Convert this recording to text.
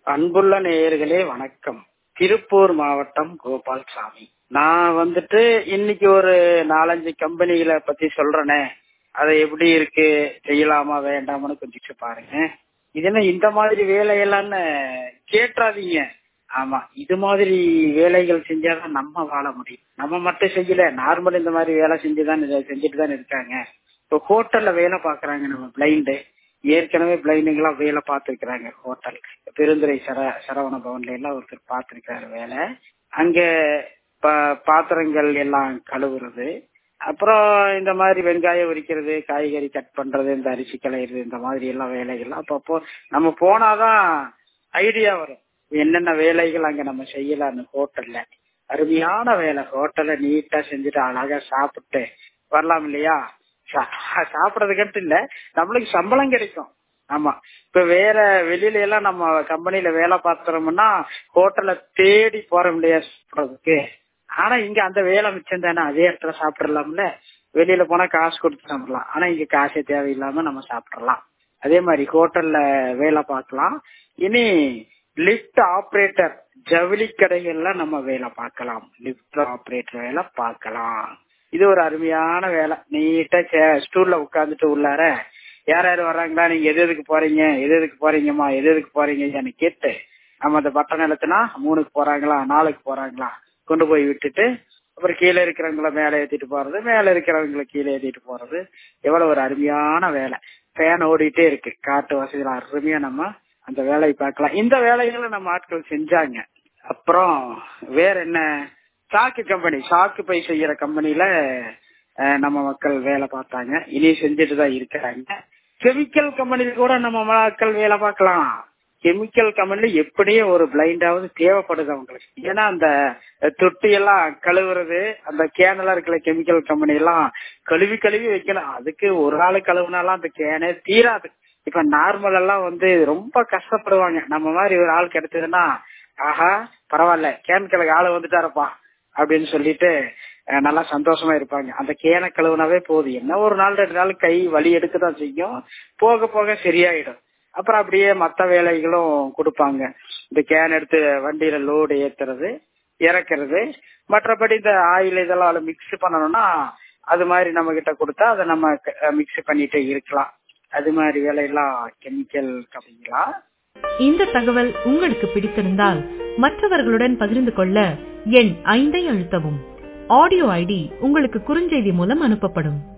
அன்புள்ள நேயர்களே வணக்கம் திருப்பூர் மாவட்டம் கோபால்சாமி நான் வந்துட்டு இன்னைக்கு ஒரு நாலஞ்சு கம்பெனிகளை பத்தி சொல்றேனே அது எப்படி இருக்கு செய்யலாமா வேண்டாமான்னு கொஞ்சம் பாருங்க இது என்ன இந்த மாதிரி வேலையெல்லாம்னு கேட்டுறாதீங்க ஆமா இது மாதிரி வேலைகள் செஞ்சாதான் நம்ம வாழ முடியும் நம்ம மட்டும் செய்யல நார்மல் இந்த மாதிரி வேலை செஞ்சுதான் செஞ்சுட்டு தான் இருக்காங்க இப்போ ஹோட்டல்ல வேலை பாக்குறாங்க நம்ம பிளைண்டு ஏற்கனவே பிளைண்டுங்கெல்லாம் வேலை பார்த்துருக்குறாங்க ஹோட்டல் பெருந்துறை சர சரவண பவன்ல எல்லாம் ஒருத்தர் பார்த்துருக்காரு வேலை அங்க பாத்திரங்கள் எல்லாம் கழுவுறது அப்புறம் இந்த மாதிரி வெங்காயம் உரிக்கிறது காய்கறி கட் பண்றது இந்த அரிசி களையிறது இந்த மாதிரி எல்லாம் வேலைகள் அப்பப்போ நம்ம போனாதான் ஐடியா வரும் என்னென்ன வேலைகள் அங்க நம்ம செய்யலாம்னு ஹோட்டல்ல அருமையான வேலை ஹோட்டல்ல நீட்டா செஞ்சுட்டு அழகா சாப்பிட்டு வரலாம் இல்லையா சாப்பிடறதுக்கட்டு இல்ல நம்மளுக்கு சம்பளம் கிடைக்கும் ஆமா இப்ப வேற வெளியில எல்லாம் நம்ம கம்பெனில வேலை பார்த்தோம்னா ஹோட்டல்ல தேடி போற முடியாது சாப்பிடறதுக்கு ஆனா இங்க அந்த வேலை மிச்சம் தானே அதே இடத்துல சாப்பிடலாம்ல வெளியில போனா காசு கொடுத்து சாப்பிடலாம் ஆனா இங்க காசே தேவையில்லாம நம்ம சாப்பிடலாம் அதே மாதிரி ஹோட்டல்ல வேலை பார்க்கலாம் இனி லிப்ட் ஆபரேட்டர் ஜவுளி கடைகள்ல நம்ம வேலை பார்க்கலாம் லிப்ட் ஆபரேட்டர் வேலை பார்க்கலாம் இது ஒரு அருமையான வேலை நீட்டா ஸ்டூல்ல உட்காந்துட்டு உள்ளார யார் யார் வர்றாங்களா நீங்க எது எதுக்கு போறீங்க எது எதுக்கு போறீங்கம்மா எது எதுக்கு போறீங்கன்னு கேட்டு நம்ம அந்த பட்டன் எழுத்துனா மூணுக்கு போறாங்களா நாலுக்கு போறாங்களா கொண்டு போய் விட்டுட்டு அப்புறம் கீழே இருக்கிறவங்கள மேலே ஏத்திட்டு போறது மேல இருக்கிறவங்கள கீழே ஏத்திட்டு போறது எவ்வளவு ஒரு அருமையான வேலை ஃபேன் ஓடிட்டே இருக்கு காட்டு வசதியில அருமையா நம்ம அந்த வேலையை பார்க்கலாம் இந்த வேலைகளை நம்ம ஆட்கள் செஞ்சாங்க அப்புறம் வேற என்ன சாக்கு கம்பெனி சாக்கு பை செய்யற கம்பெனில நம்ம மக்கள் வேலை பார்த்தாங்க இனி செஞ்சுட்டு தான் இருக்கிறாங்க கெமிக்கல் கம்பெனில கூட நம்ம மக்கள் வேலை பார்க்கலாம் கெமிக்கல் கம்பெனில எப்படியே ஒரு பிளைண்டாவது தேவைப்படுது அவங்களுக்கு ஏன்னா அந்த தொட்டி எல்லாம் கழுவுறது அந்த கேனெல்லாம் இருக்கிற கெமிக்கல் கம்பெனி எல்லாம் கழுவி கழுவி வைக்கணும் அதுக்கு ஒரு ஆள் கழுவுனாலாம் அந்த கேனே தீராது இப்ப நார்மல் எல்லாம் வந்து ரொம்ப கஷ்டப்படுவாங்க நம்ம மாதிரி ஒரு ஆள் கிடைச்சதுன்னா ஆஹா பரவாயில்ல கேன் கிழக்கு ஆளு வந்துட்டாரப்பா அப்படின்னு சொல்லிட்டு நல்லா சந்தோஷமா இருப்பாங்க அந்த கேனை கழுவுனாவே போதும் என்ன ஒரு நாள் ரெண்டு நாள் கை வலி எடுக்கதான் செய்யும் போக போக சரியாயிடும் அப்புறம் அப்படியே மத்த வேலைகளும் கொடுப்பாங்க இந்த கேன் எடுத்து வண்டியில லோடு ஏத்துறது இறக்குறது மற்றபடி இந்த ஆயில் இதெல்லாம் மிக்ஸ் பண்ணணும்னா அது மாதிரி நம்ம கிட்ட கொடுத்தா அதை நம்ம மிக்ஸ் பண்ணிட்டே இருக்கலாம் அது மாதிரி வேலையெல்லாம் கெமிக்கல் கம்பெனிங்களா இந்த தகவல் உங்களுக்கு பிடித்திருந்தால் மற்றவர்களுடன் பகிர்ந்து கொள்ள எண் ஐந்தை அழுத்தவும் ஆடியோ ஐடி உங்களுக்கு குறுஞ்செய்தி மூலம் அனுப்பப்படும்